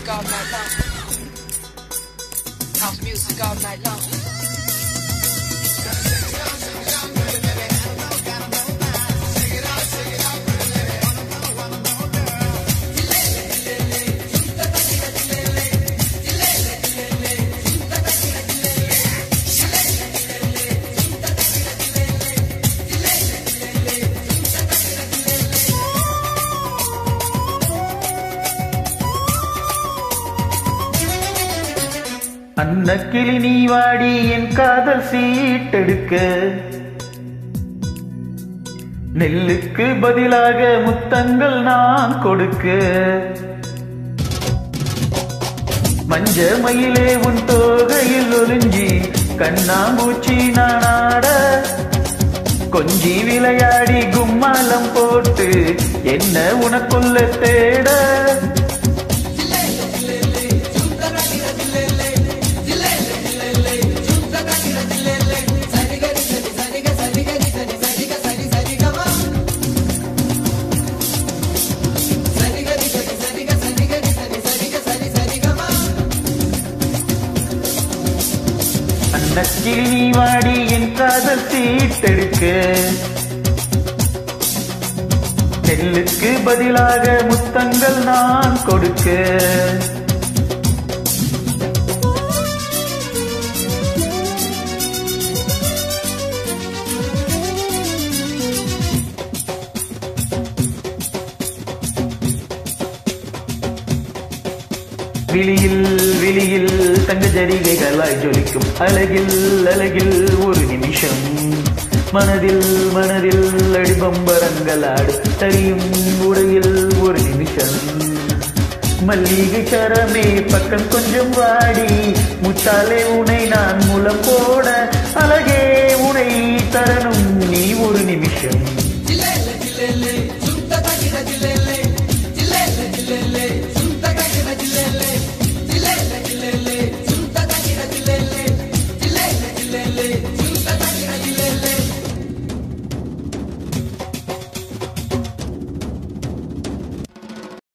music all night long. House music all night long. Annakili நீ வாடி என் காதல் சீட்டெடுக்க நெல்லுக்கு பதிலாக முத்தங்கள் நான் கொடுக்க மஞ்ச மயிலே உன் தோகையில் ஒளிஞ்சி கண்ணாம்பூச்சி நான் ஆட கொஞ்சி விளையாடி கும்மாலம் போட்டு என்ன உனக்குள்ள தேட அன்னக்கிளி நீ வாடி என் காதல் சீட்டெடுக்க நெல்லுக்கு பதிலாக முத்தங்கள் நான் கொடுக்க விழியில் விழியில் தங்க ஜரிகைகளாய் ஜொலிக்கும் அழகில் அழகில் ஒரு நிமிஷம் மனதில் மனதில் அடிபம்பரங்களாடு தரியும் உடையில் ஒரு நிமிஷம் மல்லிகை சரமே பக்கம் கொஞ்சம் வாடி முத்தாலே உனை நான் முலம் போட